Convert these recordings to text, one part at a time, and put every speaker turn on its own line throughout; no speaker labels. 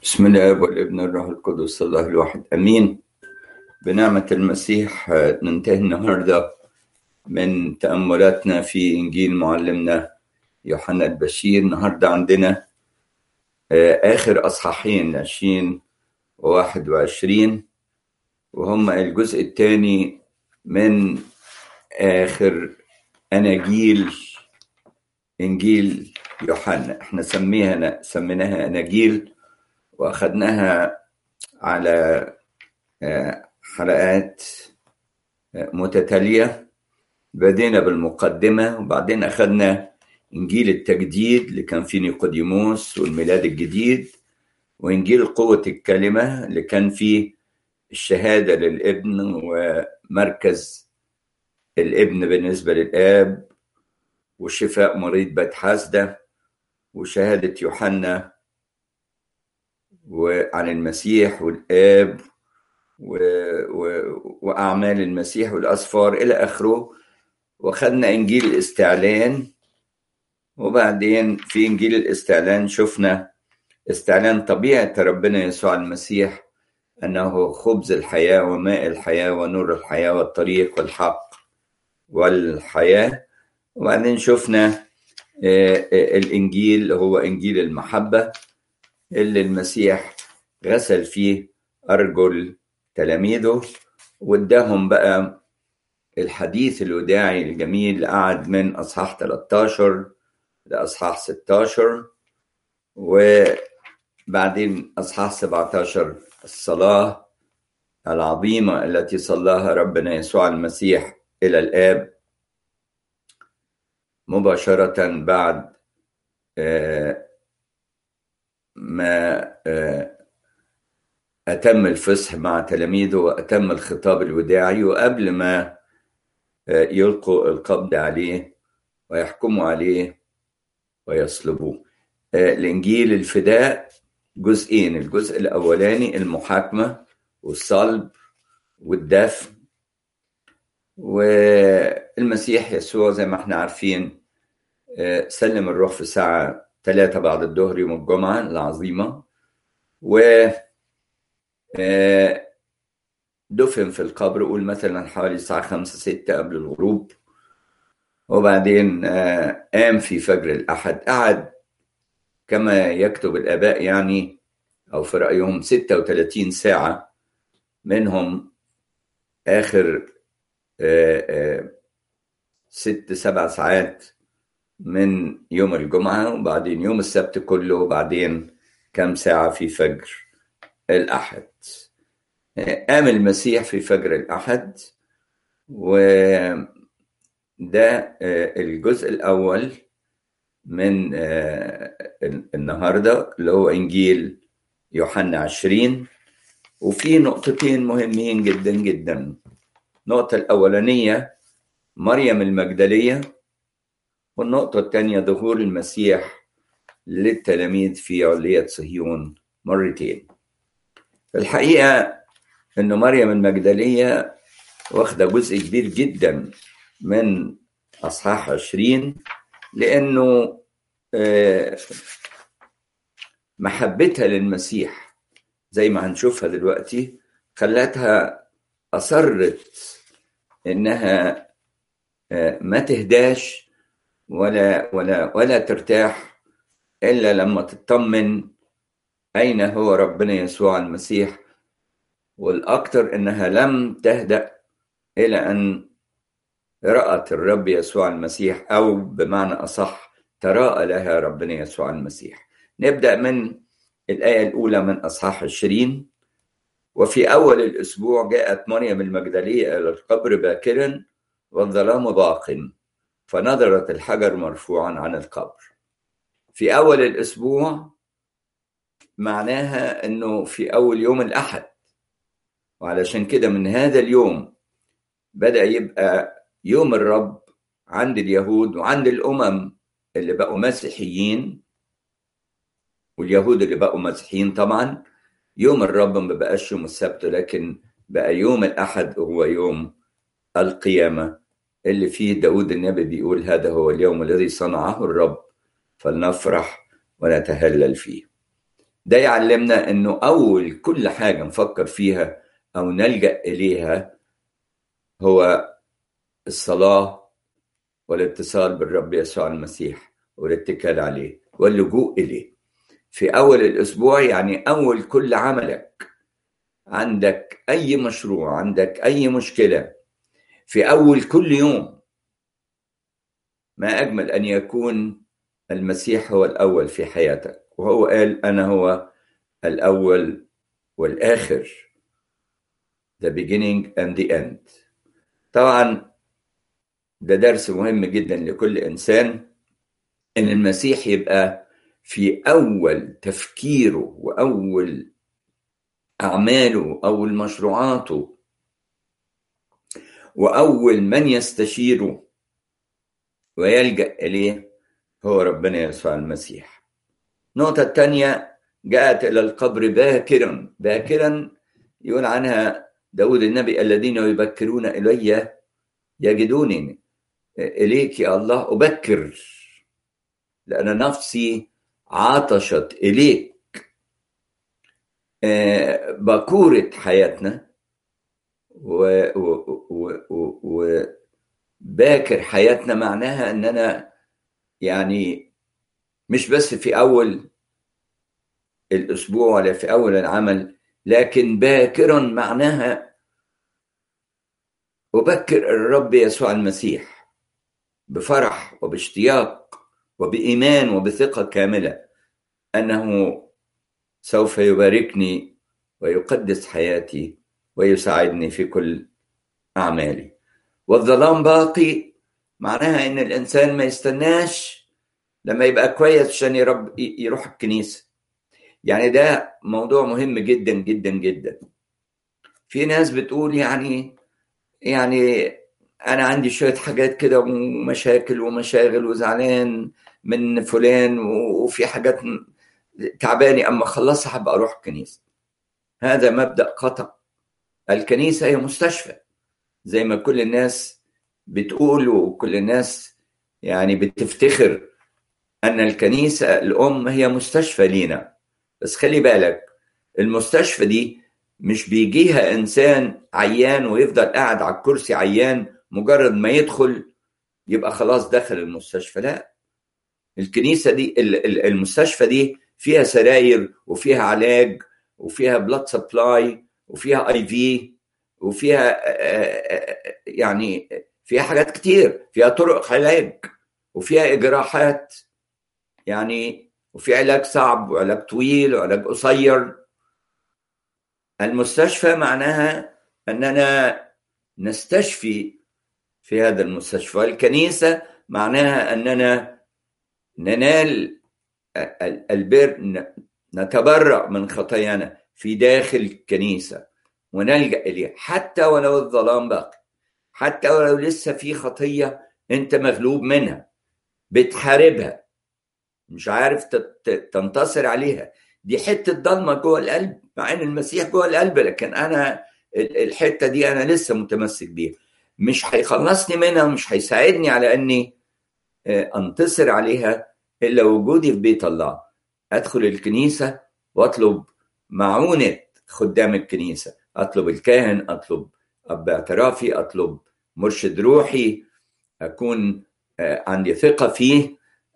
بسم الله والابن الروح القدس الله الواحد امين بنعمه المسيح آه، ننتهي النهارده من تاملاتنا في انجيل معلمنا يوحنا البشير النهارده عندنا آه، اخر اصحاحين 20 و 21 وهم الجزء الثاني من اخر اناجيل انجيل يوحنا احنا سميها سميناها اناجيل واخدناها على آه، حلقات آه، متتاليه بدينا بالمقدمه وبعدين اخدنا انجيل التجديد اللي كان فيه نيقوديموس والميلاد الجديد وانجيل قوه الكلمه اللي كان فيه الشهاده للابن ومركز الابن بالنسبه للاب وشفاء مريض بيت حسده وشهاده يوحنا وعن المسيح والآب و... و... وأعمال المسيح والأسفار إلى آخره وخدنا إنجيل الاستعلان وبعدين في إنجيل الاستعلان شفنا استعلان طبيعة ربنا يسوع المسيح أنه خبز الحياة وماء الحياة ونور الحياة والطريق والحق والحياة وبعدين شفنا الإنجيل هو إنجيل المحبة اللي المسيح غسل فيه أرجل تلاميذه واداهم بقى الحديث الوداعي الجميل اللي قعد من أصحاح 13 لأصحاح 16 وبعدين أصحاح 17 الصلاة العظيمة التي صلاها ربنا يسوع المسيح إلى الآب مباشرة بعد ما أتم الفصح مع تلاميذه وأتم الخطاب الوداعي وقبل ما يلقوا القبض عليه ويحكموا عليه ويصلبوه الإنجيل الفداء جزئين الجزء الأولاني المحاكمة والصلب والدفن والمسيح يسوع زي ما احنا عارفين سلم الروح في ساعة ثلاثة بعد الظهر يوم الجمعة العظيمة و دفن في القبر قول مثلا حوالي الساعة خمسة ستة قبل الغروب وبعدين قام في فجر الأحد قعد كما يكتب الآباء يعني أو في رأيهم ستة وثلاثين ساعة منهم آخر ست سبع ساعات من يوم الجمعة وبعدين يوم السبت كله وبعدين كم ساعة في فجر الأحد قام المسيح في فجر الأحد وده الجزء الأول من النهاردة اللي هو إنجيل يوحنا عشرين وفي نقطتين مهمين جدا جدا النقطة الأولانية مريم المجدلية والنقطة الثانية ظهور المسيح للتلاميذ في علية صهيون مرتين الحقيقة أن مريم المجدلية واخدة جزء كبير جدا من أصحاح عشرين لأنه محبتها للمسيح زي ما هنشوفها دلوقتي خلتها أصرت إنها ما تهداش ولا ولا ولا ترتاح الا لما تطمن اين هو ربنا يسوع المسيح والاكثر انها لم تهدا الى ان رات الرب يسوع المسيح او بمعنى اصح تراءى لها ربنا يسوع المسيح نبدا من الايه الاولى من اصحاح 20 وفي اول الاسبوع جاءت مريم المجدليه الى القبر باكرا والظلام باق فنظرت الحجر مرفوعا عن القبر في أول الأسبوع معناها أنه في أول يوم الأحد وعلشان كده من هذا اليوم بدأ يبقى يوم الرب عند اليهود وعند الأمم اللي بقوا مسيحيين واليهود اللي بقوا مسيحيين طبعا يوم الرب ما بقاش يوم السبت لكن بقى يوم الأحد هو يوم القيامة اللي فيه داود النبي بيقول هذا هو اليوم الذي صنعه الرب فلنفرح ونتهلل فيه ده يعلمنا انه اول كل حاجه نفكر فيها او نلجا اليها هو الصلاه والاتصال بالرب يسوع المسيح والاتكال عليه واللجوء اليه في اول الاسبوع يعني اول كل عملك عندك اي مشروع عندك اي مشكله في اول كل يوم ما اجمل ان يكون المسيح هو الاول في حياتك وهو قال انا هو الاول والاخر the beginning and the end طبعا ده درس مهم جدا لكل انسان ان المسيح يبقى في اول تفكيره واول اعماله اول مشروعاته واول من يستشيره ويلجا اليه هو ربنا يسوع المسيح النقطه الثانيه جاءت الى القبر باكرا باكرا يقول عنها داود النبي الذين يبكرون الي يجدونني اليك يا الله ابكر لان نفسي عطشت اليك بكورة حياتنا وباكر حياتنا معناها ان انا يعني مش بس في اول الاسبوع ولا في اول العمل لكن باكرا معناها أبكر الرب يسوع المسيح بفرح وباشتياق وبإيمان وبثقة كاملة أنه سوف يباركني ويقدس حياتي ويساعدني في كل أعمالي والظلام باقي معناها إن الإنسان ما يستناش لما يبقى كويس عشان يرب يروح الكنيسة يعني ده موضوع مهم جدا جدا جدا في ناس بتقول يعني يعني انا عندي شويه حاجات كده ومشاكل ومشاغل وزعلان من فلان وفي حاجات تعباني اما اخلصها هبقى اروح الكنيسه هذا مبدا خطا الكنيسه هي مستشفى زي ما كل الناس بتقول وكل الناس يعني بتفتخر ان الكنيسه الام هي مستشفى لينا بس خلي بالك المستشفى دي مش بيجيها انسان عيان ويفضل قاعد على الكرسي عيان مجرد ما يدخل يبقى خلاص دخل المستشفى لا الكنيسه دي المستشفى دي فيها سراير وفيها علاج وفيها بلاد سبلاي وفيها اي في وفيها يعني فيها حاجات كتير فيها طرق علاج وفيها اجراحات يعني وفي علاج صعب وعلاج طويل وعلاج قصير المستشفى معناها اننا نستشفي في هذا المستشفى الكنيسه معناها اننا ننال البر نتبرأ من خطايانا في داخل الكنيسة ونلجأ إليه حتى ولو الظلام باقي حتى ولو لسه في خطية أنت مغلوب منها بتحاربها مش عارف تنتصر عليها دي حتة ضلمة جوه القلب مع إن المسيح جوه القلب لكن أنا الحتة دي أنا لسه متمسك بيها مش هيخلصني منها ومش هيساعدني على إني أنتصر عليها الا وجودي في بيت الله ادخل الكنيسه واطلب معونه خدام الكنيسه اطلب الكاهن اطلب اب اعترافي اطلب مرشد روحي اكون عندي ثقه فيه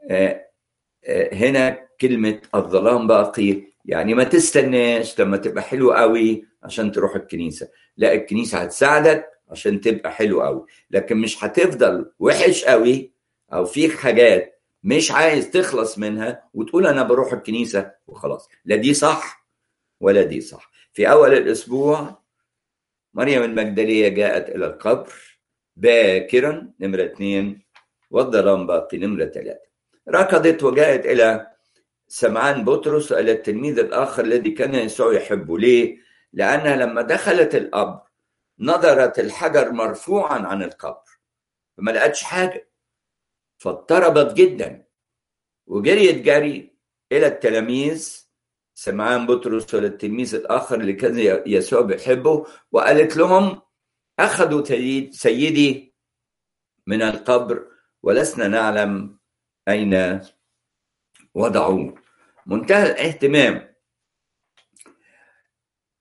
هنا كلمه الظلام باقي يعني ما تستناش لما تبقى حلو قوي عشان تروح الكنيسه لا الكنيسه هتساعدك عشان تبقى حلو قوي لكن مش هتفضل وحش قوي او فيك حاجات مش عايز تخلص منها وتقول انا بروح الكنيسه وخلاص لا دي صح ولا دي صح في اول الاسبوع مريم المجدليه جاءت الى القبر باكرا نمره اثنين والظلام باقي نمره ثلاثه ركضت وجاءت الى سمعان بطرس الى التلميذ الاخر الذي كان يسوع يحبه ليه؟ لانها لما دخلت القبر نظرت الحجر مرفوعا عن القبر فما لقتش حاجه فاضطربت جدا وجريت جري الى التلاميذ سمعان بطرس ولا التلميذ الاخر اللي كان يسوع بيحبه وقالت لهم اخذوا سيدي من القبر ولسنا نعلم اين وضعوه منتهى الاهتمام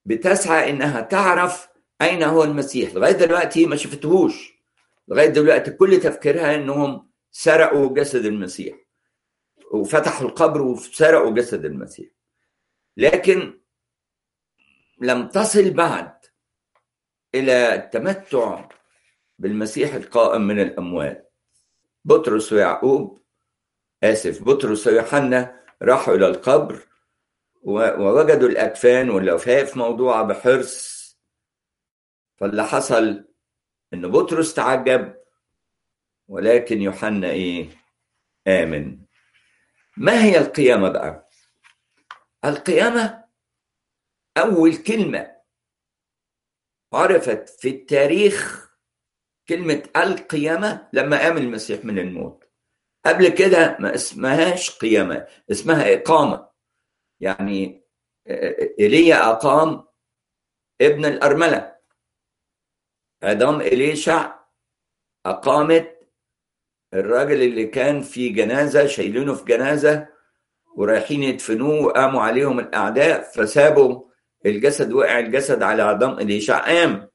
بتسعى انها تعرف اين هو المسيح لغايه دلوقتي ما شفتهوش لغايه دلوقتي كل تفكيرها انهم سرقوا جسد المسيح وفتحوا القبر وسرقوا جسد المسيح لكن لم تصل بعد الى التمتع بالمسيح القائم من الاموات بطرس ويعقوب اسف بطرس ويوحنا راحوا الى القبر ووجدوا الاكفان واللفاف موضوعه بحرص فاللي حصل ان بطرس تعجب ولكن يوحنا ايه امن ما هي القيامه بقى القيامه اول كلمه عرفت في التاريخ كلمه القيامه لما قام المسيح من الموت قبل كده ما اسمهاش قيامه اسمها اقامه يعني ايليا اقام ابن الارمله ادم اليشع اقامت الراجل اللي كان في جنازه شايلينه في جنازه ورايحين يدفنوه وقاموا عليهم الاعداء فسابوا الجسد وقع الجسد على عظام اليشع قام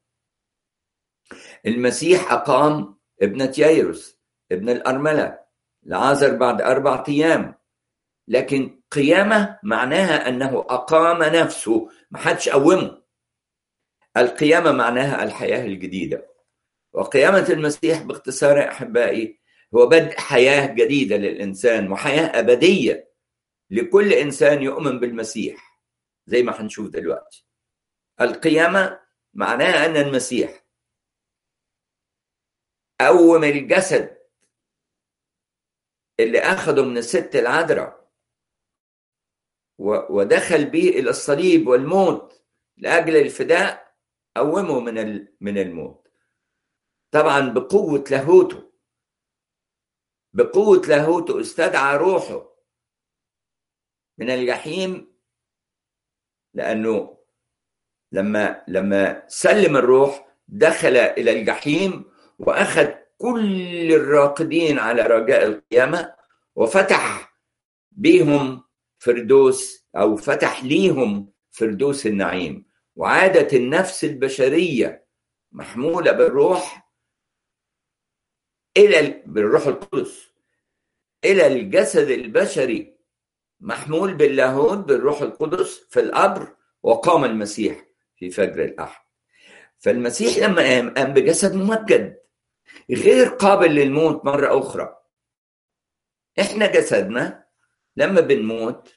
المسيح اقام ابنه ييروس ابن الارمله لعازر بعد اربع ايام لكن قيامه معناها انه اقام نفسه ما حدش قومه القيامه معناها الحياه الجديده وقيامه المسيح باختصار احبائي هو بدء حياه جديده للانسان وحياه ابديه لكل انسان يؤمن بالمسيح زي ما هنشوف دلوقتي القيامه معناها ان المسيح قوم الجسد اللي اخذه من الست العذراء ودخل به الى الصليب والموت لاجل الفداء قومه من من الموت طبعا بقوه لاهوته بقوه لاهوته استدعى روحه من الجحيم لانه لما لما سلم الروح دخل الى الجحيم واخذ كل الراقدين على رجاء القيامه وفتح بهم فردوس او فتح ليهم فردوس النعيم وعادت النفس البشريه محموله بالروح الى بالروح القدس الى الجسد البشري محمول باللاهوت بالروح القدس في القبر وقام المسيح في فجر الاحد فالمسيح لما قام قام بجسد ممجد غير قابل للموت مرة أخرى إحنا جسدنا لما بنموت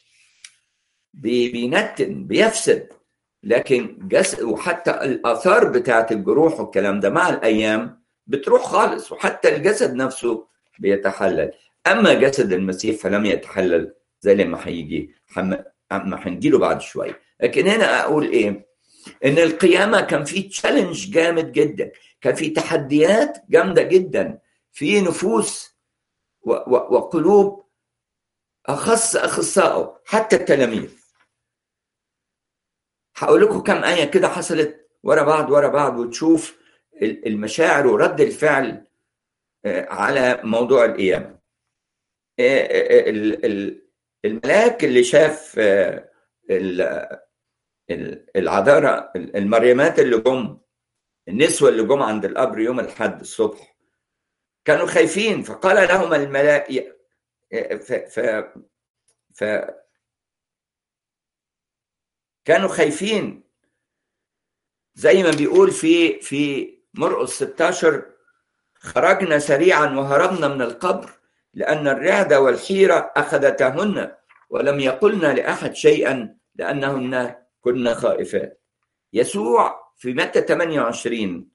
بينتن بيفسد لكن جسد وحتى الآثار بتاعت الجروح والكلام ده مع الأيام بتروح خالص وحتى الجسد نفسه بيتحلل أما جسد المسيح فلم يتحلل زي ما هيجي ما هنجيله بعد شوية لكن هنا أقول إيه إن القيامة كان في تشالنج جامد جدا كان في تحديات جامده جدا في نفوس وقلوب اخص اخصائه حتى التلاميذ هقول لكم كم ايه كده حصلت ورا بعض ورا بعض وتشوف المشاعر ورد الفعل على موضوع القيامه الملاك اللي شاف العذارى المريمات اللي جم النسوة اللي جم عند القبر يوم الحد الصبح كانوا خايفين فقال لهم الملائكة ف... ف... ف... كانوا خايفين زي ما بيقول في في مرقس 16 خرجنا سريعا وهربنا من القبر لأن الرعدة والحيرة أخذتهن ولم يقلن لأحد شيئا لأنهن كنا خائفات يسوع في متى 28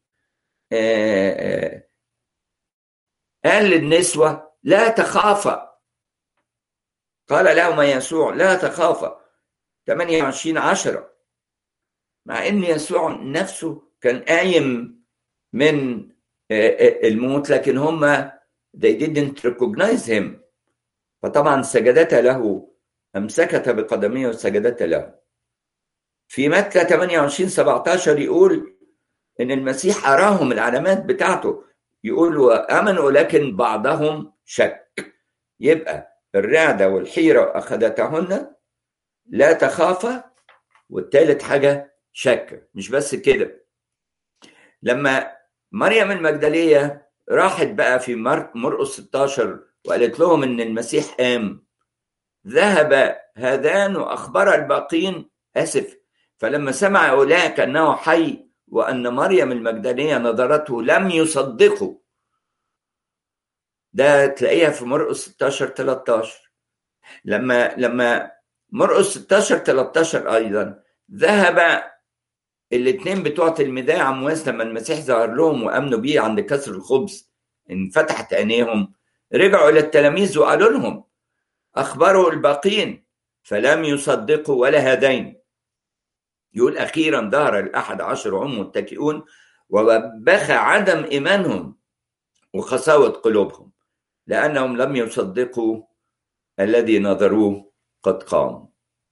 قال للنسوة لا تخافا قال لهما يسوع لا تخافا 28 10 مع ان يسوع نفسه كان قايم من الموت لكن هم they didn't recognize him فطبعا سجدتا له امسكت بقدميه وسجدتا له في متى 28 17 يقول ان المسيح اراهم العلامات بتاعته يقول وامنوا لكن بعضهم شك يبقى الرعده والحيره اخذتهن لا تخافا والثالث حاجه شك مش بس كده لما مريم المجدلية راحت بقى في مرقس 16 وقالت لهم ان المسيح قام ذهب هذان واخبر الباقين اسف فلما سمع اولئك انه حي وان مريم المجدليه نظرته لم يصدقوا ده تلاقيها في مرقس 16 13 لما لما مرقس 16 13 ايضا ذهب الاثنين بتوع تلميذي عمواس لما المسيح ظهر لهم وامنوا بيه عند كسر الخبز انفتحت عينيهم رجعوا الى التلاميذ وقالوا لهم اخبروا الباقين فلم يصدقوا ولا هذين يقول اخيرا ظهر الاحد عشر هم متكئون ووبخ عدم ايمانهم وقساوه قلوبهم لانهم لم يصدقوا الذي نظروه قد قام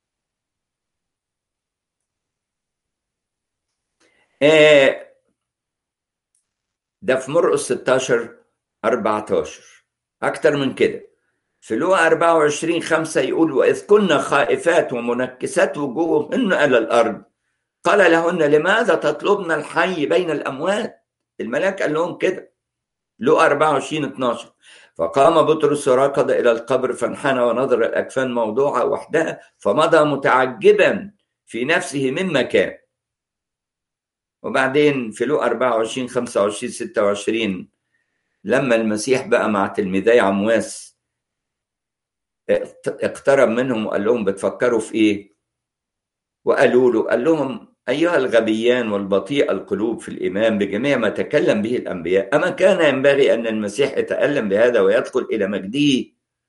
ده في مرقس 16 14 أكتر من كده في لوقا 24 5 يقول وإذ كنا خائفات ومنكسات وجوههن على الأرض قال لهن لماذا تطلبن الحي بين الأموات الملاك قال لهم كده لوقا 24 12 فقام بطرس وركض إلى القبر فانحنى ونظر الأكفان موضوعة وحدها فمضى متعجبا في نفسه مما كان وبعدين في لوقا 24 25 26 لما المسيح بقى مع تلميذي عمواس اقترب منهم وقال لهم بتفكروا في ايه وقالوا له قال لهم ايها الغبيان والبطيء القلوب في الايمان بجميع ما تكلم به الانبياء اما كان ينبغي ان المسيح يتالم بهذا ويدخل الى مجده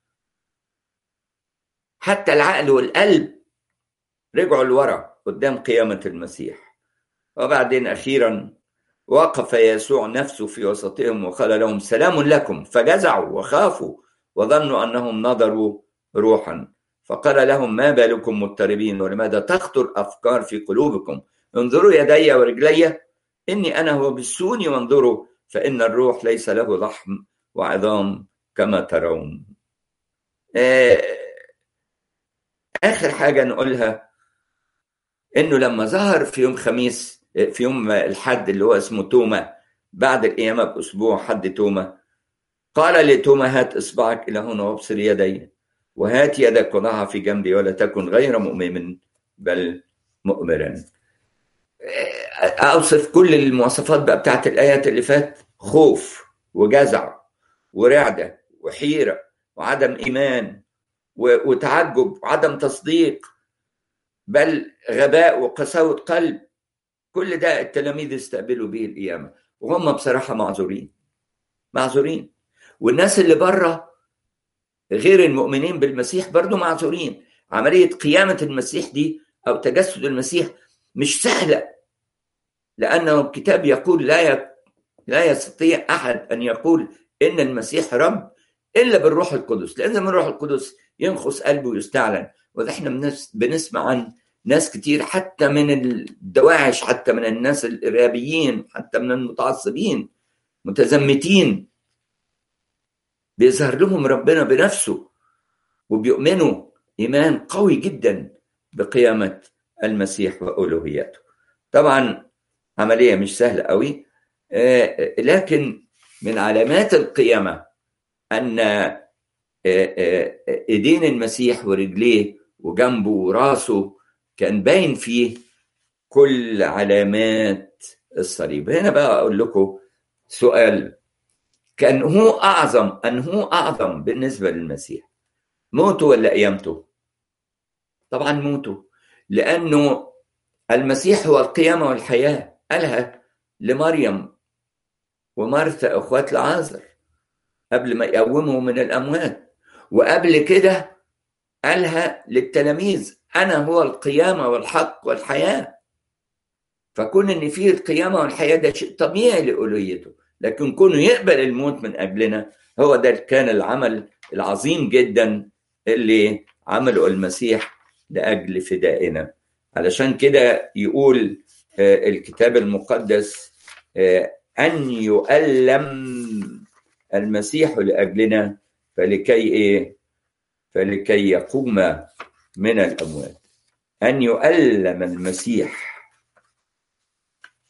حتى العقل والقلب رجعوا لورا قدام قيامه المسيح وبعدين اخيرا وقف يسوع نفسه في وسطهم وقال لهم سلام لكم فجزعوا وخافوا وظنوا انهم نظروا روحا فقال لهم ما بالكم مضطربين ولماذا تخطر افكار في قلوبكم انظروا يدي ورجلي اني انا هو بالسوني وانظروا فان الروح ليس له لحم وعظام كما ترون اخر حاجه نقولها انه لما ظهر في يوم خميس في يوم الحد اللي هو اسمه توما بعد القيامه باسبوع حد توما قال لتوما هات اصبعك الى هنا وابصر يدي وهات يدك وضعها في جنبي ولا تكن غير مؤمن بل مؤمرا اوصف كل المواصفات بقى بتاعت الايات اللي فات خوف وجزع ورعده وحيره وعدم ايمان وتعجب وعدم تصديق بل غباء وقساوه قلب كل ده التلاميذ استقبلوا به القيامه وهم بصراحه معذورين معذورين والناس اللي بره غير المؤمنين بالمسيح برضو معذورين عمليه قيامه المسيح دي او تجسد المسيح مش سهله لانه الكتاب يقول لا ي... لا يستطيع احد ان يقول ان المسيح رب الا بالروح القدس لان من الروح القدس ينخص قلبه ويستعلن وده احنا بنسمع عن ناس كتير حتى من الدواعش حتى من الناس الارهابيين حتى من المتعصبين متزمتين بيظهر لهم ربنا بنفسه وبيؤمنوا ايمان قوي جدا بقيامه المسيح والوهيته طبعا عمليه مش سهله قوي لكن من علامات القيامه ان ايدين المسيح ورجليه وجنبه وراسه كان باين فيه كل علامات الصليب هنا بقى اقول لكم سؤال كان هو اعظم ان هو اعظم بالنسبه للمسيح موته ولا قيامته طبعا موته لانه المسيح هو القيامه والحياه قالها لمريم ومارثا اخوات لعازر قبل ما يقوموا من الاموات وقبل كده قالها للتلاميذ انا هو القيامه والحق والحياه فكون ان فيه القيامه والحياه ده شيء طبيعي لالوهيته لكن كونه يقبل الموت من اجلنا هو ده كان العمل العظيم جدا اللي عمله المسيح لاجل فدائنا علشان كده يقول الكتاب المقدس ان يؤلم المسيح لاجلنا فلكي ايه فلكي يقوم من الاموات ان يؤلم المسيح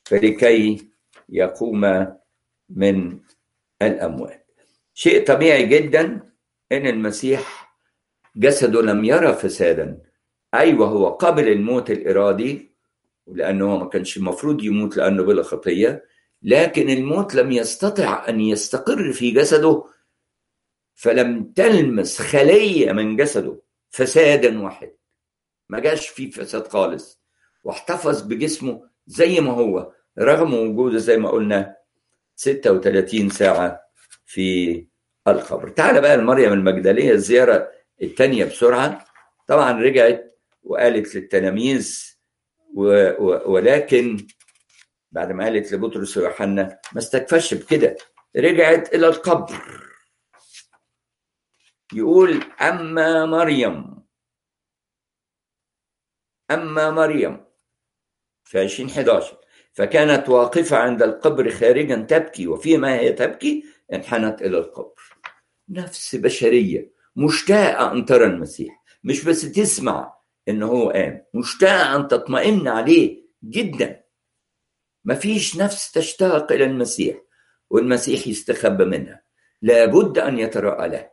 فلكي يقوم من الأموات شيء طبيعي جدا أن المسيح جسده لم يرى فسادا أيوة هو قبل الموت الإرادي لأنه ما كانش المفروض يموت لأنه بلا خطية لكن الموت لم يستطع أن يستقر في جسده فلم تلمس خلية من جسده فسادا واحد ما جاش فيه فساد خالص واحتفظ بجسمه زي ما هو رغم وجوده زي ما قلنا 36 ساعة في القبر تعال بقى لمريم المجدلية الزيارة الثانية بسرعة طبعا رجعت وقالت للتلاميذ و... و... ولكن بعد ما قالت لبطرس ويوحنا ما استكفش بكده رجعت إلى القبر يقول أما مريم أما مريم في 2011 فكانت واقفة عند القبر خارجا تبكي وفيما هي تبكي انحنت إلى القبر نفس بشرية مشتاقة أن ترى المسيح مش بس تسمع إن هو قام مشتاقة أن تطمئن عليه جدا مفيش نفس تشتاق إلى المسيح والمسيح يستخبى منها لابد أن يتراءى له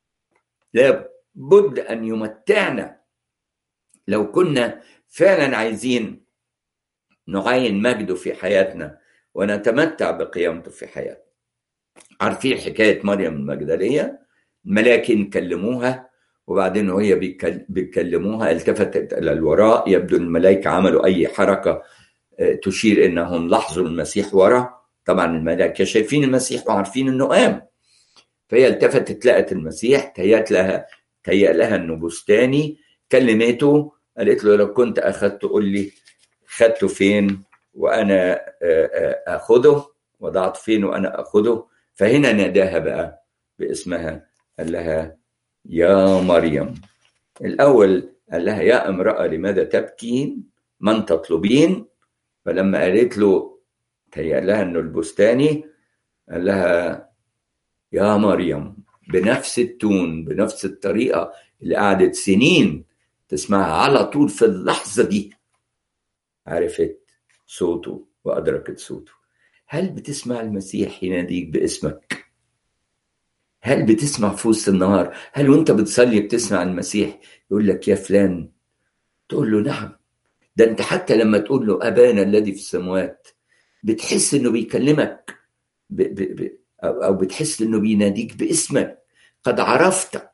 لابد أن يمتعنا لو كنا فعلا عايزين نعاين مجده في حياتنا ونتمتع بقيامته في حياتنا عارفين حكاية مريم المجدلية الملاكين كلموها وبعدين وهي بيكلموها التفتت إلى الوراء يبدو الملائكة عملوا أي حركة تشير إنهم لاحظوا المسيح ورا طبعا الملائكة شايفين المسيح وعارفين إنه قام فهي التفتت لقت المسيح تهيأت لها تهيأ لها إنه بستاني كلمته قالت له لو كنت أخذت قول لي خدته فين وأنا أخذه وضعت فين وأنا أخذه فهنا ناداها بقى باسمها قال لها يا مريم الأول قال لها يا امرأة لماذا تبكين من تطلبين فلما قالت له تهيأ لها أنه البستاني قال لها يا مريم بنفس التون بنفس الطريقة اللي قعدت سنين تسمعها على طول في اللحظة دي عرفت صوته وأدركت صوته هل بتسمع المسيح يناديك باسمك هل بتسمع في وسط النهار هل وانت بتصلي بتسمع المسيح يقول لك يا فلان تقول له نعم ده انت حتى لما تقول له ابانا الذي في السماوات بتحس انه بيكلمك ب ب ب او بتحس انه بيناديك باسمك قد عرفتك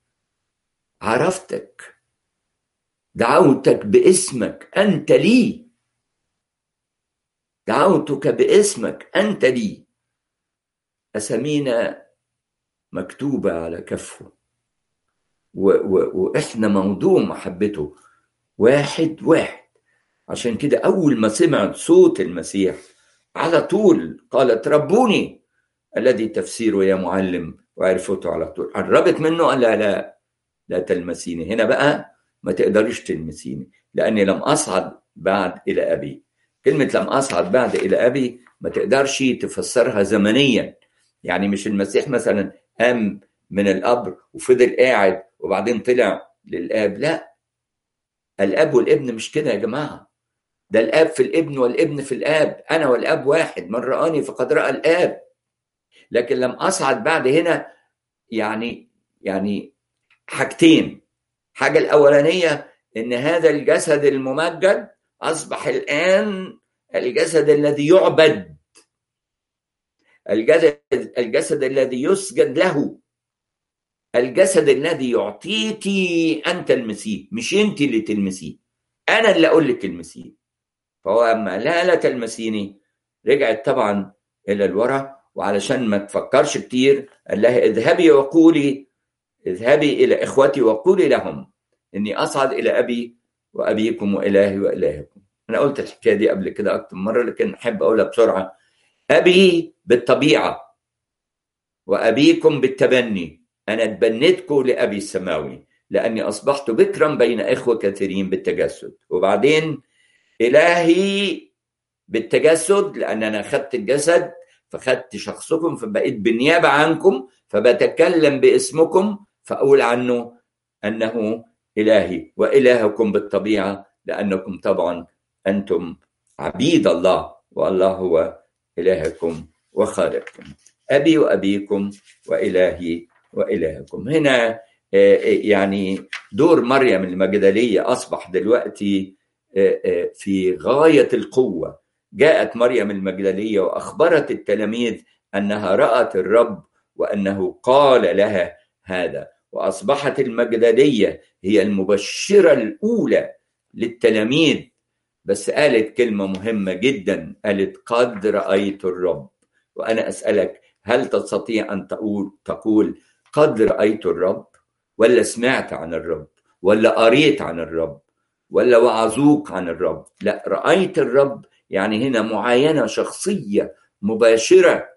عرفتك دعوتك باسمك انت لي دعوتك باسمك انت لي اسامينا مكتوبه على كفه و و واحنا موضوع محبته واحد واحد عشان كده اول ما سمعت صوت المسيح على طول قالت ربوني الذي تفسيره يا معلم وعرفته على طول قربت منه قال لا لا لا تلمسيني هنا بقى ما تقدريش تلمسيني لاني لم اصعد بعد الى ابي كلمه لم اصعد بعد الى ابي ما تقدرش تفسرها زمنيا يعني مش المسيح مثلا قام من القبر وفضل قاعد وبعدين طلع للاب لا الاب والابن مش كده يا جماعه ده الاب في الابن والابن في الاب انا والاب واحد من رآني فقد رأى الاب لكن لم اصعد بعد هنا يعني يعني حاجتين حاجه الاولانيه ان هذا الجسد الممجد اصبح الان الجسد الذي يعبد الجسد الجسد الذي يسجد له الجسد الذي يعطيك انت المسيح مش انت اللي تلمسيه انا اللي اقول لك المسيح فهو اما لا لا تلمسيني رجعت طبعا الى الورا وعلشان ما تفكرش كتير قال لها اذهبي وقولي اذهبي الى اخوتي وقولي لهم اني اصعد الى ابي وابيكم والهي والهكم انا قلت الحكايه دي قبل كده اكتر مره لكن احب اقولها بسرعه ابي بالطبيعه وابيكم بالتبني انا اتبنيتكم لابي السماوي لاني اصبحت بكرا بين اخوه كثيرين بالتجسد وبعدين الهي بالتجسد لان انا اخذت الجسد فخدت شخصكم فبقيت بالنيابه عنكم فبتكلم باسمكم فاقول عنه انه الهي والهكم بالطبيعه لانكم طبعا انتم عبيد الله والله هو إلهكم وخالقكم أبي وأبيكم وإلهي وإلهكم هنا يعني دور مريم المجدلية أصبح دلوقتي في غاية القوة جاءت مريم المجدلية وأخبرت التلاميذ أنها رأت الرب وأنه قال لها هذا وأصبحت المجدلية هي المبشرة الأولى للتلاميذ بس قالت كلمة مهمة جدا قالت قد رأيت الرب وأنا أسألك هل تستطيع أن تقول تقول قد رأيت الرب ولا سمعت عن الرب ولا قريت عن الرب ولا وعظوك عن الرب لا رأيت الرب يعني هنا معاينة شخصية مباشرة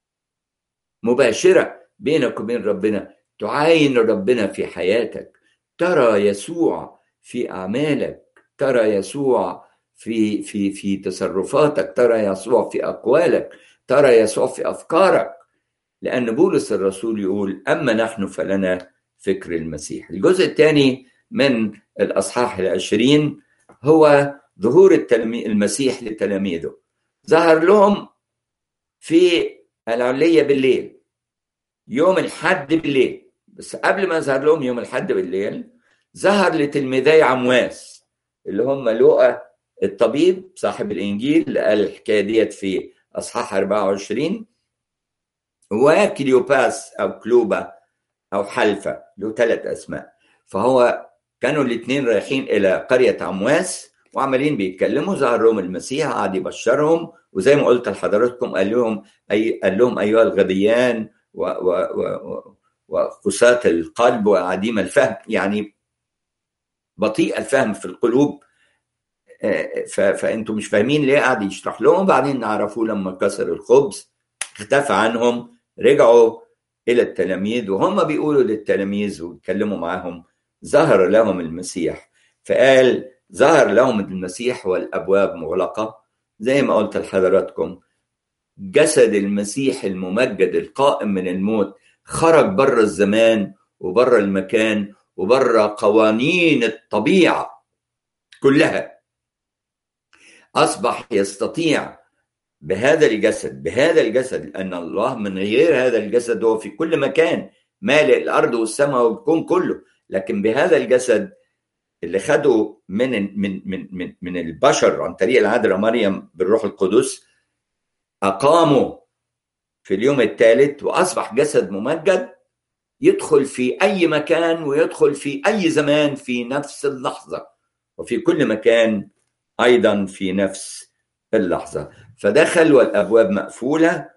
مباشرة بينك وبين ربنا تعاين ربنا في حياتك ترى يسوع في أعمالك ترى يسوع في في في تصرفاتك ترى يسوع في أقوالك ترى يسوع في أفكارك لأن بولس الرسول يقول أما نحن فلنا فكر المسيح الجزء الثاني من الأصحاح العشرين هو ظهور التلمي... المسيح لتلاميذه ظهر لهم في العلية بالليل يوم الحد بالليل بس قبل ما ظهر لهم يوم الحد بالليل ظهر لتلميذي عمواس اللي هم لوقا الطبيب صاحب الإنجيل اللي قال الحكاية ديت في أصحاح 24 وكليوباس أو كلوبا أو حلفة له ثلاث أسماء فهو كانوا الاثنين رايحين إلى قرية عمواس وعمالين بيتكلموا ظهر لهم المسيح قعد يبشرهم وزي ما قلت لحضراتكم قال لهم أي قال لهم أيها الغبيان و و و وقساة القلب وعديم الفهم يعني بطيء الفهم في القلوب فانتم مش فاهمين ليه قعد يشرح لهم بعدين نعرفوه لما كسر الخبز اختفى عنهم رجعوا الى التلاميذ وهم بيقولوا للتلاميذ ويتكلموا معاهم ظهر لهم المسيح فقال ظهر لهم المسيح والابواب مغلقه زي ما قلت لحضراتكم جسد المسيح الممجد القائم من الموت خرج بره الزمان وبره المكان وبره قوانين الطبيعه كلها اصبح يستطيع بهذا الجسد بهذا الجسد لان الله من غير هذا الجسد هو في كل مكان مالئ الارض والسماء والكون كله لكن بهذا الجسد اللي خده من من من من, من البشر عن طريق العذراء مريم بالروح القدس اقامه في اليوم الثالث واصبح جسد ممجد يدخل في اي مكان ويدخل في اي زمان في نفس اللحظه وفي كل مكان ايضا في نفس اللحظه فدخل والابواب مقفوله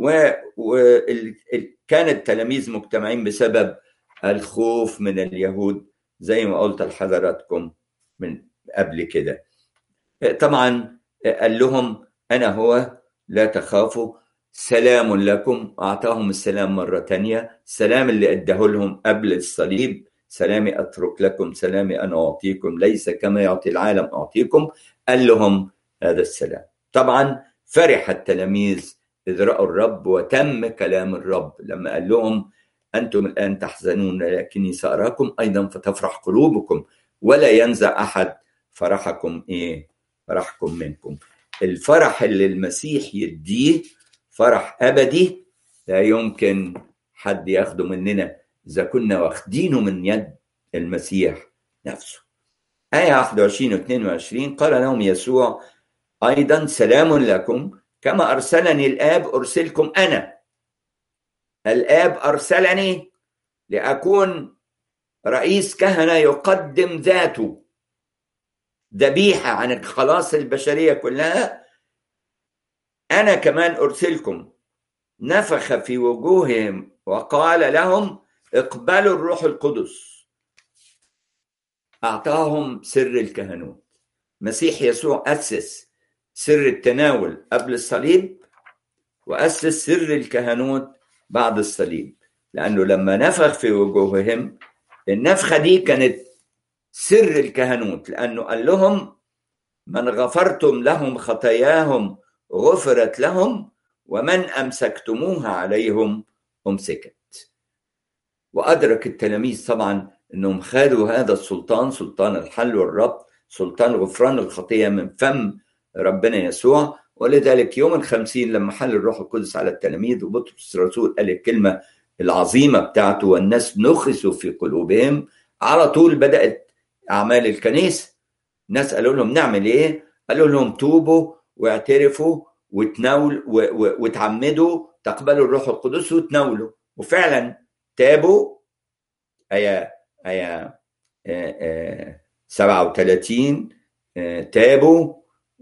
وكان التلاميذ مجتمعين بسبب الخوف من اليهود زي ما قلت لحضراتكم من قبل كده طبعا قال لهم انا هو لا تخافوا سلام لكم اعطاهم السلام مره تانية السلام اللي اداه لهم قبل الصليب سلامي اترك لكم سلامي انا اعطيكم ليس كما يعطي العالم اعطيكم قال لهم هذا السلام طبعا فرح التلاميذ اذ راوا الرب وتم كلام الرب لما قال لهم انتم الان تحزنون لكني ساراكم ايضا فتفرح قلوبكم ولا ينزع احد فرحكم ايه فرحكم منكم الفرح اللي المسيح يديه فرح ابدي لا يمكن حد ياخده مننا اذا كنا واخدينه من يد المسيح نفسه آية 21 و 22 قال لهم يسوع أيضا سلام لكم كما أرسلني الآب أرسلكم أنا الآب أرسلني لأكون رئيس كهنة يقدم ذاته ذبيحة عن الخلاص البشرية كلها أنا كمان أرسلكم نفخ في وجوههم وقال لهم اقبلوا الروح القدس أعطاهم سر الكهنوت مسيح يسوع أسس سر التناول قبل الصليب وأسس سر الكهنوت بعد الصليب لأنه لما نفخ في وجوههم النفخة دي كانت سر الكهنوت لأنه قال لهم من غفرتم لهم خطاياهم غفرت لهم ومن أمسكتموها عليهم أمسكت وأدرك التلاميذ طبعا أنهم خدوا هذا السلطان سلطان الحل والربط سلطان غفران الخطية من فم ربنا يسوع ولذلك يوم الخمسين لما حل الروح القدس على التلاميذ وبطرس الرسول قال الكلمة العظيمة بتاعته والناس نخسوا في قلوبهم على طول بدأت أعمال الكنيسة الناس قالوا لهم نعمل إيه؟ قالوا لهم توبوا واعترفوا وتناول وتعمدوا تقبلوا الروح القدس وتناولوا وفعلا تابوا آية آية 37 تابوا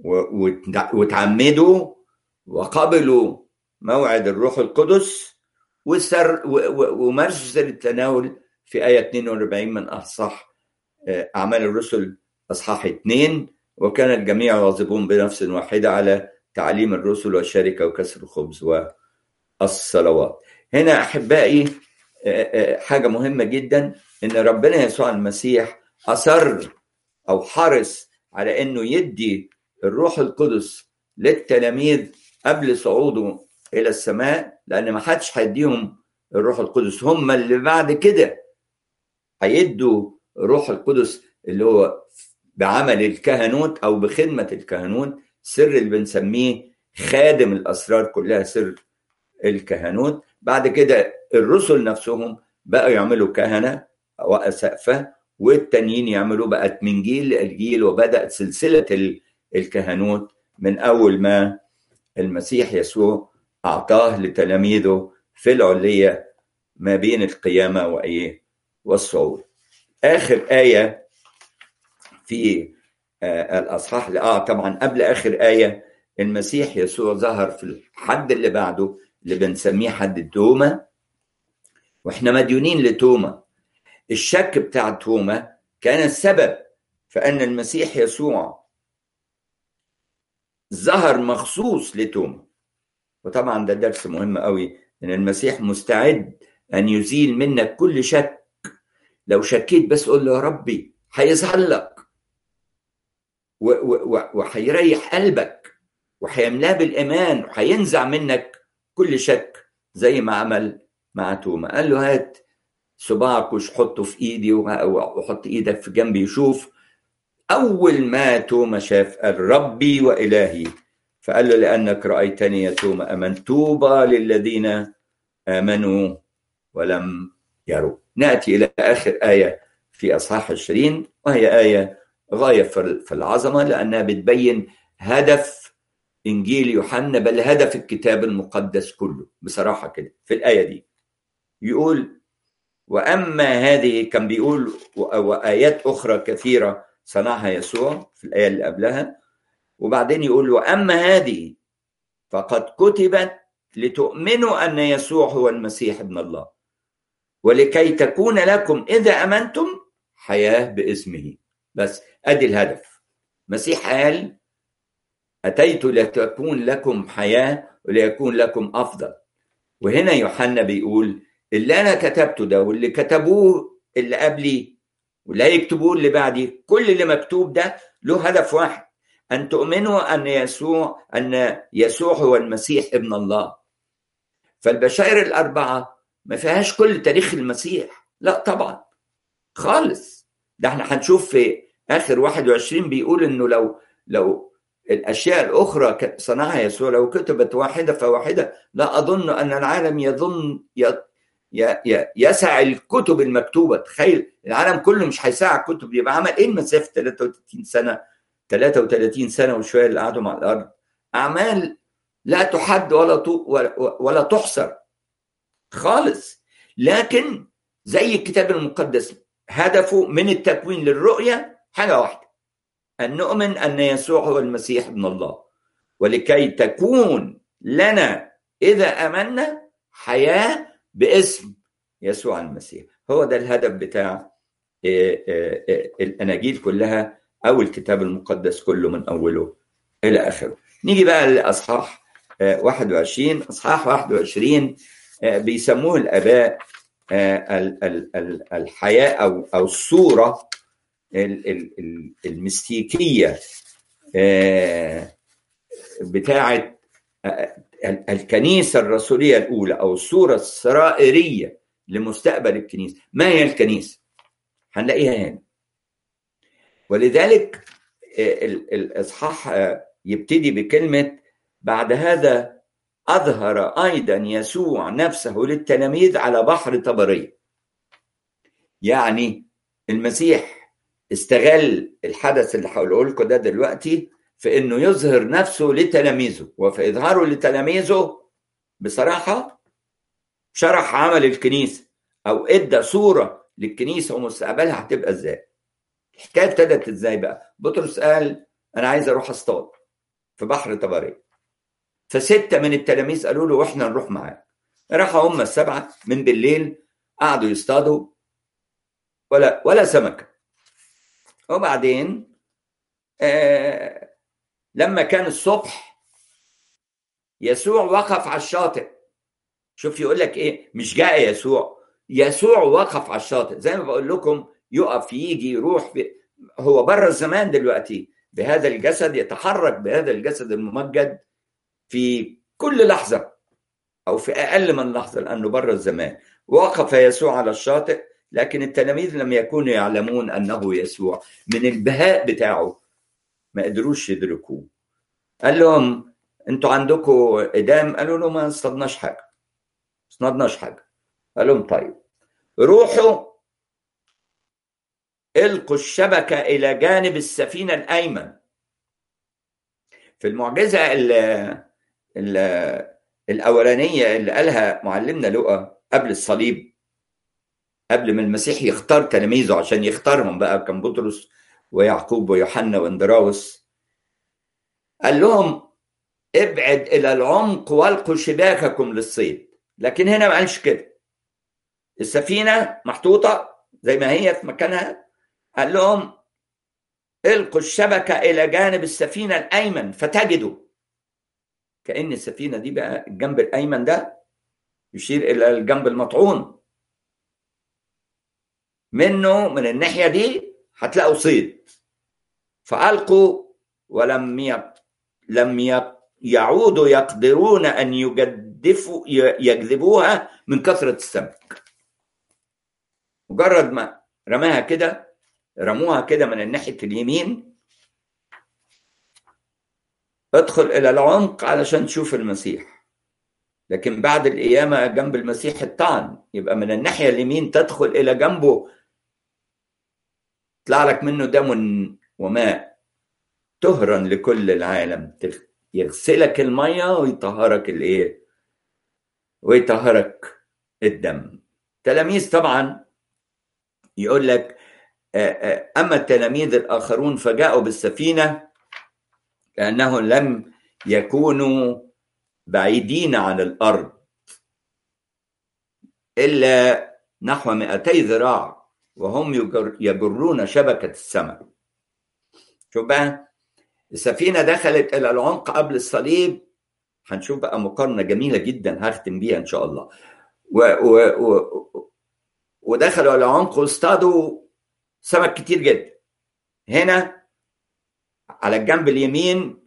وتعمدوا وقبلوا موعد الروح القدس وسر ومارسوا سر التناول في آية 42 من أصح أعمال الرسل أصحاح 2 وكان الجميع واظبون بنفس واحدة على تعليم الرسل والشركة وكسر الخبز والصلوات هنا أحبائي حاجة مهمة جدا إن ربنا يسوع المسيح أصر أو حرص على إنه يدي الروح القدس للتلاميذ قبل صعوده إلى السماء لأن ما حدش هيديهم الروح القدس هم اللي بعد كده هيدوا الروح القدس اللي هو بعمل الكهنوت أو بخدمة الكهنوت سر اللي بنسميه خادم الأسرار كلها سر الكهنوت بعد كده الرسل نفسهم بقوا يعملوا كهنة وأسقفة والتانيين يعملوا بقت من جيل لجيل وبدأت سلسلة الكهنوت من أول ما المسيح يسوع أعطاه لتلاميذه في العلية ما بين القيامة وإيه والصعود آخر آية في آه الأصحاح آه طبعا قبل آخر آية المسيح يسوع ظهر في الحد اللي بعده اللي بنسميه حد التومة واحنا مديونين لتوما الشك بتاع توما كان السبب فان المسيح يسوع ظهر مخصوص لتوما وطبعا ده درس مهم قوي ان المسيح مستعد ان يزيل منك كل شك لو شكيت بس قول له يا ربي هيظهر لك وهيريح قلبك وهيملاه بالايمان وهينزع منك كل شك زي ما عمل مع توما قال له هات صباعك وش حطه في ايدي وحط ايدك في جنبي يشوف اول ما توما شاف قال ربي والهي فقال له لانك رايتني يا توما امن طوبى للذين امنوا ولم يروا ناتي الى اخر ايه في اصحاح 20 وهي ايه غايه في العظمه لانها بتبين هدف انجيل يوحنا بل هدف الكتاب المقدس كله بصراحه كده في الايه دي يقول واما هذه كان بيقول وايات اخرى كثيره صنعها يسوع في الايه اللي قبلها وبعدين يقول واما هذه فقد كتبت لتؤمنوا ان يسوع هو المسيح ابن الله ولكي تكون لكم اذا امنتم حياه باسمه بس ادي الهدف المسيح قال اتيت لتكون لكم حياه وليكون لكم افضل وهنا يوحنا بيقول اللي انا كتبته ده واللي كتبوه اللي قبلي واللي هيكتبوه اللي بعدي كل اللي مكتوب ده له هدف واحد ان تؤمنوا ان يسوع ان يسوع هو المسيح ابن الله فالبشائر الاربعه ما فيهاش كل تاريخ المسيح لا طبعا خالص ده احنا هنشوف في اخر 21 بيقول انه لو لو الاشياء الاخرى صنعها يسوع لو كتبت واحده فواحده لا اظن ان العالم يظن يسع الكتب المكتوبه تخيل العالم كله مش هيسع الكتب يبقى عمل ايه المسيح في 33 سنه 33 سنه وشويه اللي قعدوا مع الارض اعمال لا تحد ولا ولا تحصر خالص لكن زي الكتاب المقدس هدفه من التكوين للرؤيه حاجه واحده ان نؤمن ان يسوع هو المسيح ابن الله ولكي تكون لنا اذا امنا حياه باسم يسوع المسيح هو ده الهدف بتاع الاناجيل كلها او الكتاب المقدس كله من اوله الى اخره نيجي بقى لاصحاح 21 اصحاح 21 بيسموه الاباء الحياه او او الصوره المستيكيه بتاعه الكنيسه الرسوليه الاولى او الصوره السرائريه لمستقبل الكنيسه ما هي الكنيسه هنلاقيها هنا ولذلك الاصحاح يبتدي بكلمه بعد هذا أظهر أيضا يسوع نفسه للتلاميذ على بحر طبرية يعني المسيح استغل الحدث اللي هقوله لكم ده دلوقتي في انه يظهر نفسه لتلاميذه وفي اظهاره لتلاميذه بصراحه شرح عمل الكنيسه او ادى صوره للكنيسه ومستقبلها هتبقى ازاي الحكايه ابتدت ازاي بقى بطرس قال انا عايز اروح اصطاد في بحر طبريه فستة من التلاميذ قالوا له واحنا نروح معاك راحوا هم السبعة من بالليل قعدوا يصطادوا ولا ولا سمكة وبعدين آه لما كان الصبح يسوع وقف على الشاطئ شوف يقول لك ايه مش جاء يسوع يسوع وقف على الشاطئ زي ما بقول لكم يقف يجي يروح ب... هو بره الزمان دلوقتي بهذا الجسد يتحرك بهذا الجسد الممجد في كل لحظة أو في أقل من لحظة لأنه بره الزمان وقف يسوع على الشاطئ لكن التلاميذ لم يكونوا يعلمون أنه يسوع من البهاء بتاعه ما قدروش يدركوه قال لهم انتوا عندكم إدام قالوا له ما اصطدناش حاجة اصطدناش حاجة قال لهم طيب روحوا القوا الشبكة إلى جانب السفينة الأيمن في المعجزة اللي الأولانية اللي قالها معلمنا لقى قبل الصليب قبل ما المسيح يختار تلاميذه عشان يختارهم بقى كان بطرس ويعقوب ويوحنا واندراوس قال لهم ابعد إلى العمق والقوا شباككم للصيد لكن هنا ما قالش كده السفينة محطوطة زي ما هي في مكانها قال لهم القوا الشبكة إلى جانب السفينة الأيمن فتجدوا كأن السفينة دي بقى الجنب الأيمن ده يشير إلى الجنب المطعون منه من الناحية دي هتلاقوا صيد فألقوا ولم يق... لم يق... يعودوا يقدرون أن يجدفوا يجذبوها من كثرة السمك مجرد ما رماها كده رموها كده من الناحية اليمين ادخل إلى العمق علشان تشوف المسيح لكن بعد القيامة جنب المسيح الطعن يبقى من الناحية اليمين تدخل إلى جنبه يطلع لك منه دم وماء طهرا لكل العالم يغسلك المية ويطهرك الايه ويطهرك الدم تلاميذ طبعا يقول لك أما التلاميذ الآخرون فجاءوا بالسفينة لأنهم لم يكونوا بعيدين عن الأرض إلا نحو 200 ذراع وهم يجر يجرون شبكة السمك شوف بقى السفينة دخلت إلى العمق قبل الصليب هنشوف بقى مقارنة جميلة جدا هختم بيها إن شاء الله و و و ودخلوا إلى العمق واصطادوا سمك كتير جدا هنا على الجنب اليمين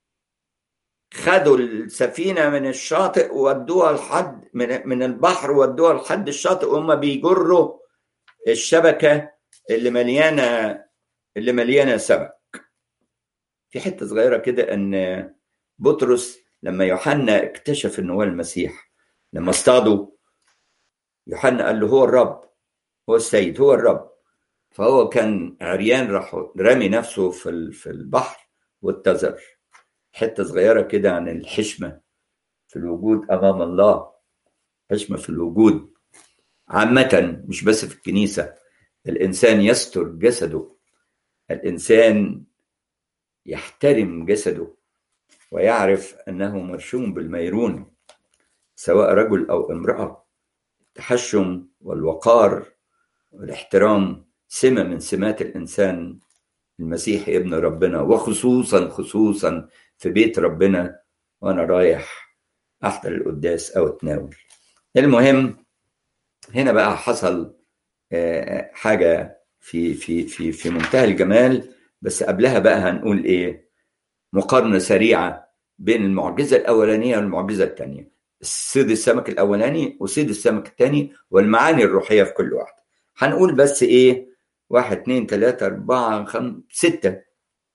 خدوا السفينه من الشاطئ وودوها لحد من من البحر ودوها لحد الشاطئ وهم بيجروا الشبكه اللي مليانه اللي مليانه سمك في حته صغيره كده ان بطرس لما يوحنا اكتشف ان هو المسيح لما اصطادوا يوحنا قال له هو الرب هو السيد هو الرب فهو كان عريان راح رامي نفسه في في البحر واتزر حته صغيره كده عن الحشمه في الوجود امام الله حشمه في الوجود عامه مش بس في الكنيسه الانسان يستر جسده الانسان يحترم جسده ويعرف انه مرشوم بالميرون سواء رجل او امراه التحشم والوقار والاحترام سمة من سمات الإنسان المسيحي ابن ربنا وخصوصا خصوصا في بيت ربنا وأنا رايح أحضر القداس أو أتناول المهم هنا بقى حصل حاجة في في في في منتهى الجمال بس قبلها بقى هنقول إيه مقارنة سريعة بين المعجزة الأولانية والمعجزة الثانية صيد السمك الأولاني وصيد السمك الثاني والمعاني الروحية في كل واحدة هنقول بس إيه واحد اتنين تلاتة أربعة خمسة ستة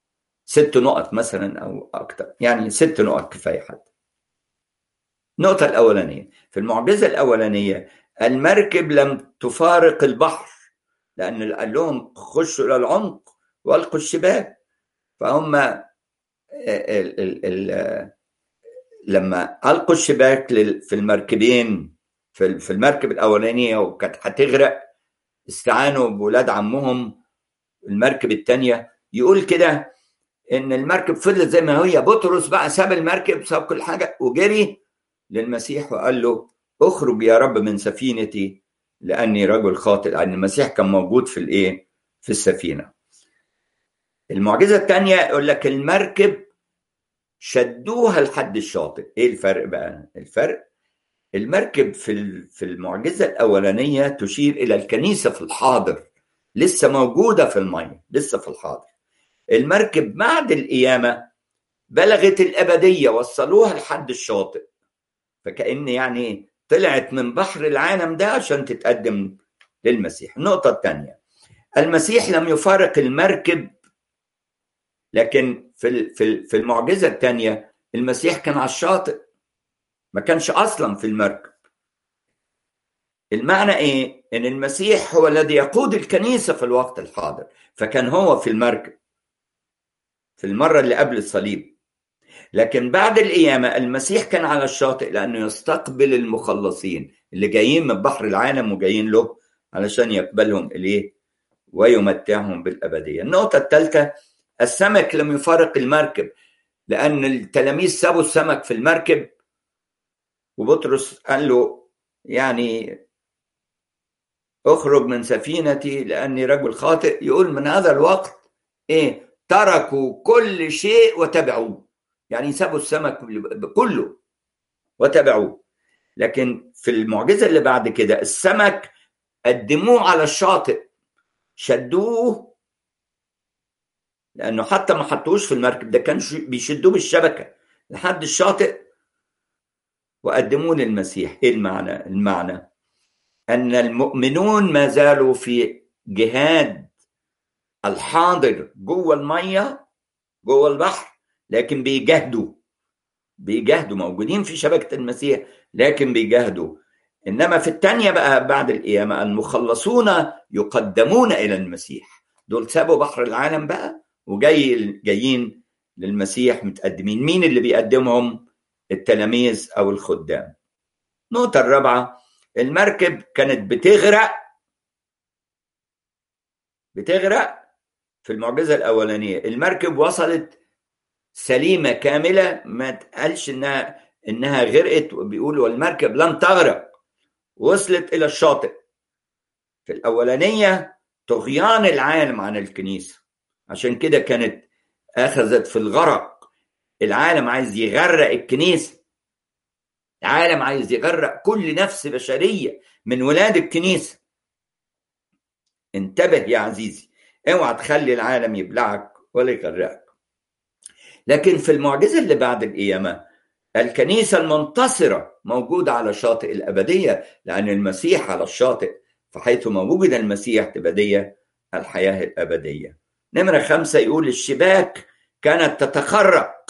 ست نقط مثلا او اكتر يعني ست نقط كفايه حتى النقطه الاولانيه في المعجزه الاولانيه المركب لم تفارق البحر لان قال لهم خشوا الى العمق والقوا الشباك فهم ال ال ال لما القوا الشباك في المركبين في المركب الاولانيه وكانت هتغرق استعانوا بولاد عمهم المركب الثانيه يقول كده ان المركب فضلت زي ما هي بطرس بقى ساب المركب ساب كل حاجه وجري للمسيح وقال له اخرج يا رب من سفينتي لاني رجل خاطئ لان المسيح كان موجود في الايه في السفينه المعجزه الثانيه يقول لك المركب شدوها لحد الشاطئ ايه الفرق بقى الفرق المركب في في المعجزه الاولانيه تشير الى الكنيسه في الحاضر لسه موجوده في الميه لسه في الحاضر المركب بعد القيامه بلغت الابديه وصلوها لحد الشاطئ فكأن يعني طلعت من بحر العالم ده عشان تتقدم للمسيح النقطة الثانية المسيح لم يفارق المركب لكن في في المعجزة الثانية المسيح كان على الشاطئ ما كانش أصلا في المركب المعنى ايه ان المسيح هو الذي يقود الكنيسة في الوقت الحاضر فكان هو في المركب في المرة اللي قبل الصليب لكن بعد القيامة المسيح كان على الشاطئ لأنه يستقبل المخلصين اللي جايين من بحر العالم وجايين له علشان يقبلهم إليه ويمتعهم بالأبدية النقطة الثالثة السمك لم يفارق المركب لأن التلاميذ سابوا السمك في المركب وبطرس قال له يعني اخرج من سفينتي لأني رجل خاطئ يقول من هذا الوقت إيه تركوا كل شيء وتبعوه يعني سابوا السمك كله وتبعوه لكن في المعجزه اللي بعد كده السمك قدموه على الشاطئ شدوه لانه حتى ما حطوش في المركب ده كان بيشدوه بالشبكه لحد الشاطئ وقدموه للمسيح ايه المعنى المعنى ان المؤمنون ما زالوا في جهاد الحاضر جوه الميه جوه البحر لكن بيجاهدوا بيجاهدوا موجودين في شبكة المسيح لكن بيجاهدوا إنما في الثانية بقى بعد القيامة المخلصون يقدمون إلى المسيح دول سابوا بحر العالم بقى وجاي جايين للمسيح متقدمين مين اللي بيقدمهم التلاميذ أو الخدام النقطة الرابعة المركب كانت بتغرق بتغرق في المعجزة الأولانية المركب وصلت سليمه كامله ما تقالش انها انها غرقت وبيقولوا المركب لم تغرق وصلت الى الشاطئ في الاولانيه طغيان العالم عن الكنيسه عشان كده كانت اخذت في الغرق العالم عايز يغرق الكنيسه العالم عايز يغرق كل نفس بشريه من ولاد الكنيسه انتبه يا عزيزي اوعى تخلي العالم يبلعك ولا يغرقك لكن في المعجزه اللي بعد القيامه الكنيسه المنتصره موجوده على شاطئ الابديه لان المسيح على الشاطئ فحيث ما وجد المسيح الابديه الحياه الابديه. نمره خمسه يقول الشباك كانت تتخرق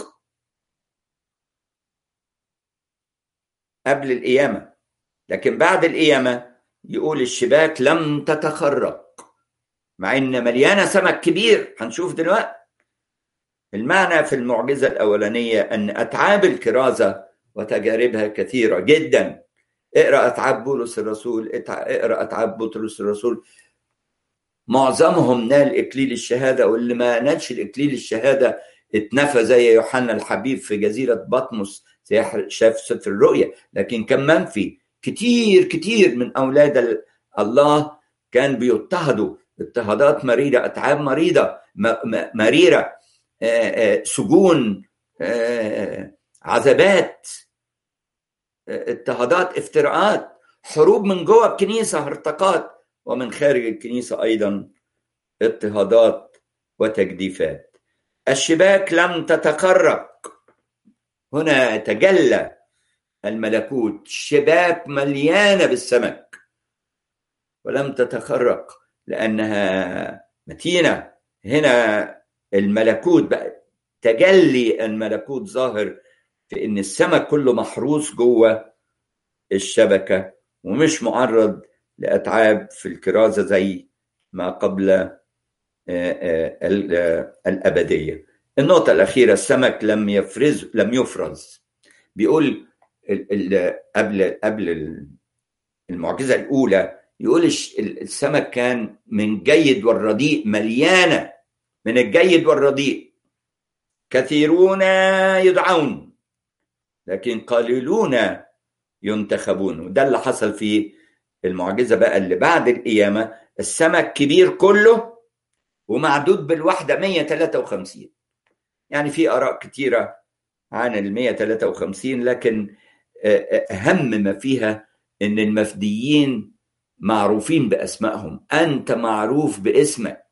قبل القيامه لكن بعد القيامه يقول الشباك لم تتخرق مع ان مليانه سمك كبير هنشوف دلوقتي المعنى في المعجزة الأولانية أن أتعاب الكرازة وتجاربها كثيرة جدا اقرأ أتعاب بولس الرسول اقرأ أتعاب بطرس الرسول معظمهم نال إكليل الشهادة واللي ما نالش الإكليل الشهادة اتنفى زي يوحنا الحبيب في جزيرة بطمس زي شاف سفر الرؤيا لكن كان منفي كتير كتير من أولاد الله كان بيضطهدوا اضطهادات مريرة أتعاب مريضة مريرة سجون عذابات اضطهادات افتراءات حروب من جوه الكنيسه هرطقات ومن خارج الكنيسه ايضا اضطهادات وتجديفات الشباك لم تتخرق هنا تجلى الملكوت شباك مليانه بالسمك ولم تتخرق لانها متينه هنا الملكوت بقى تجلي الملكوت ظاهر في ان السمك كله محروس جوه الشبكه ومش معرض لاتعاب في الكرازه زي ما قبل الابديه. النقطه الاخيره السمك لم يفرز لم يفرز بيقول قبل قبل المعجزه الاولى يقول السمك كان من جيد والرديء مليانه من الجيد والرديء كثيرون يدعون لكن قليلون ينتخبون وده اللي حصل في المعجزه بقى اللي بعد القيامه السمك كبير كله ومعدود بالوحده 153 يعني في اراء كتيره عن ال 153 لكن اهم ما فيها ان المفديين معروفين باسمائهم انت معروف باسمك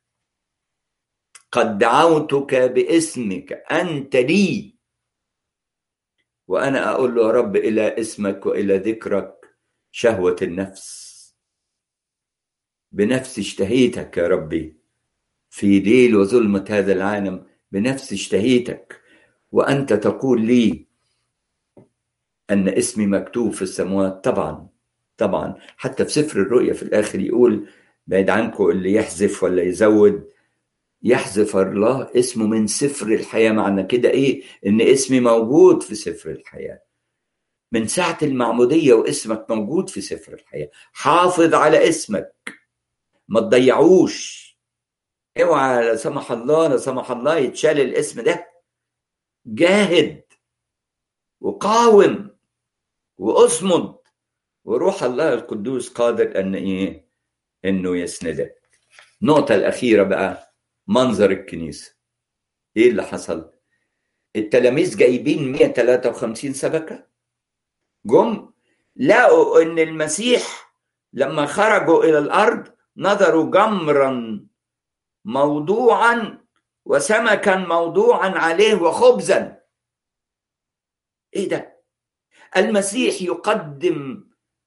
قد دعوتك باسمك انت لي وانا اقول له يا رب الى اسمك والى ذكرك شهوه النفس بنفس اشتهيتك يا ربي في ليل وظلمه هذا العالم بنفس اشتهيتك وانت تقول لي ان اسمي مكتوب في السماوات طبعا طبعا حتى في سفر الرؤيا في الاخر يقول بعيد عنكم اللي يحذف ولا يزود يحذف الله اسمه من سفر الحياه معنى كده ايه ان اسمي موجود في سفر الحياه من ساعه المعموديه واسمك موجود في سفر الحياه حافظ على اسمك ما تضيعوش اوعى لا سمح الله لا سمح الله يتشال الاسم ده جاهد وقاوم واصمد وروح الله القدوس قادر ان ايه انه يسندك النقطة الأخيرة بقى منظر الكنيسة إيه اللي حصل؟ التلاميذ جايبين 153 سبكة جم لقوا إن المسيح لما خرجوا إلى الأرض نظروا جمرا موضوعا وسمكا موضوعا عليه وخبزا ايه ده المسيح يقدم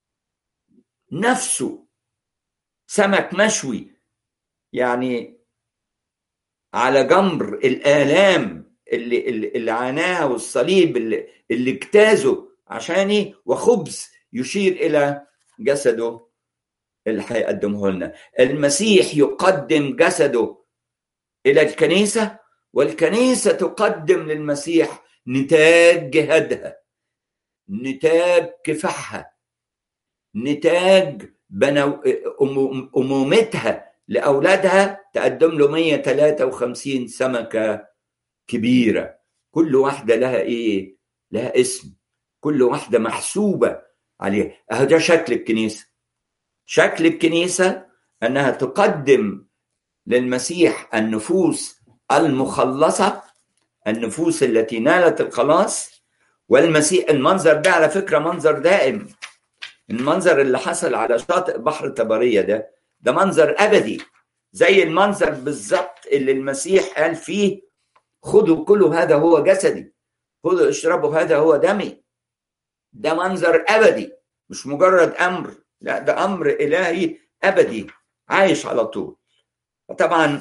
نفسه سمك مشوي يعني على جمر الآلام اللي اللي, اللي عاناها والصليب اللي, اللي اجتازه عشاني وخبز يشير إلى جسده اللي هيقدمه لنا المسيح يقدم جسده إلى الكنيسة والكنيسة تقدم للمسيح نتاج جهادها نتاج كفاحها نتاج بنو... أمومتها لأولادها تقدم له 153 سمكة كبيرة كل واحدة لها إيه؟ لها اسم كل واحدة محسوبة عليها أهو ده شكل الكنيسة شكل الكنيسة أنها تقدم للمسيح النفوس المخلصة النفوس التي نالت الخلاص والمسيح المنظر ده على فكرة منظر دائم المنظر اللي حصل على شاطئ بحر طبرية ده ده منظر أبدي زي المنظر بالظبط اللي المسيح قال فيه خذوا كلوا هذا هو جسدي خذوا اشربوا هذا هو دمي ده منظر أبدي مش مجرد أمر لا ده أمر إلهي أبدي عايش على طول طبعا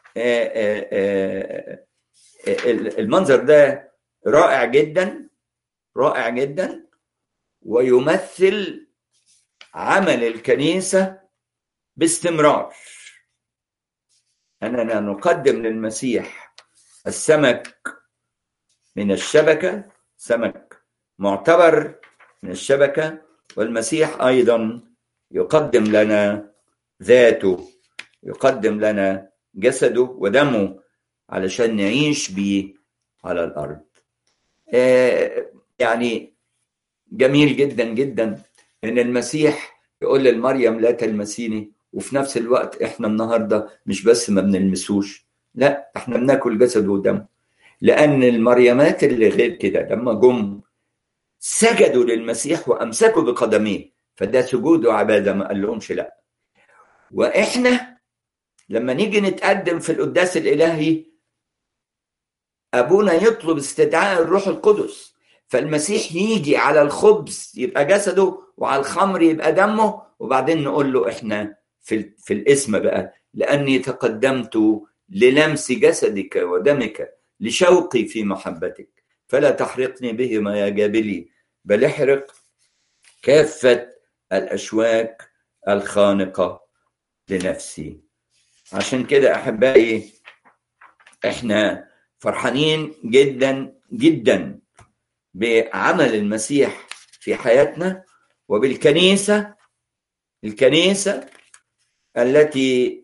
المنظر ده رائع جدا رائع جدا ويمثل عمل الكنيسة باستمرار أننا نقدم للمسيح السمك من الشبكة سمك معتبر من الشبكة والمسيح أيضا يقدم لنا ذاته يقدم لنا جسده ودمه علشان نعيش بيه على الأرض آه يعني جميل جدا جدا ان المسيح يقول لمريم لا تلمسيني وفي نفس الوقت احنا النهارده مش بس ما بنلمسوش لا احنا بناكل جسده ودمه لان المريمات اللي غير كده لما جم سجدوا للمسيح وامسكوا بقدميه فده سجود وعباده ما قال لهمش لا واحنا لما نيجي نتقدم في القداس الالهي ابونا يطلب استدعاء الروح القدس فالمسيح يجي على الخبز يبقى جسده وعلى الخمر يبقى دمه وبعدين نقول له احنا في في الاسم بقى لاني تقدمت للمس جسدك ودمك لشوقي في محبتك فلا تحرقني بهما يا جابلي بل احرق كافة الأشواك الخانقة لنفسي عشان كده أحبائي احنا فرحانين جدا جدا بعمل المسيح في حياتنا وبالكنيسة الكنيسة التي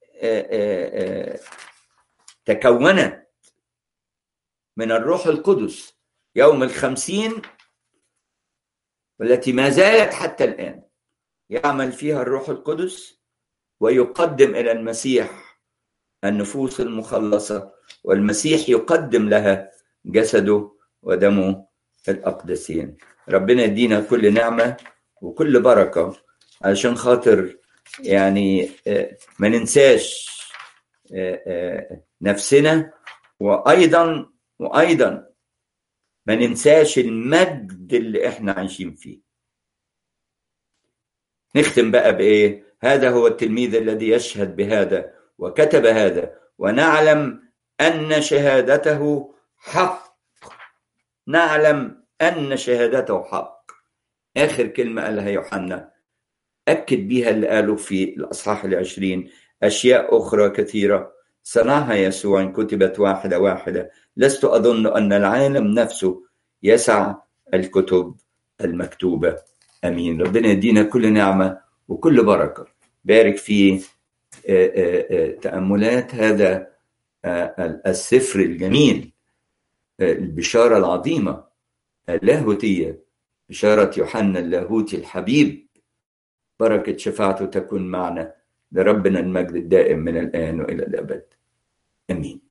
تكونت من الروح القدس يوم الخمسين والتي ما زالت حتى الآن يعمل فيها الروح القدس ويقدم إلى المسيح النفوس المخلصة والمسيح يقدم لها جسده ودمه الأقدسين ربنا يدينا كل نعمة وكل بركة علشان خاطر يعني ما ننساش نفسنا وأيضا وأيضا ما ننساش المجد اللي احنا عايشين فيه نختم بقى بإيه هذا هو التلميذ الذي يشهد بهذا وكتب هذا ونعلم أن شهادته حق نعلم أن شهادته حق آخر كلمة قالها يوحنا أكد بها اللي قاله في الأصحاح العشرين أشياء أخرى كثيرة صنعها يسوع إن كتبت واحدة واحدة لست أظن أن العالم نفسه يسع الكتب المكتوبة أمين ربنا يدينا كل نعمة وكل بركة بارك في تأملات هذا السفر الجميل البشارة العظيمة اللاهوتية بشارة يوحنا اللاهوتي الحبيب بركة شفاعته تكون معنا لربنا المجد الدائم من الآن وإلى الأبد آمين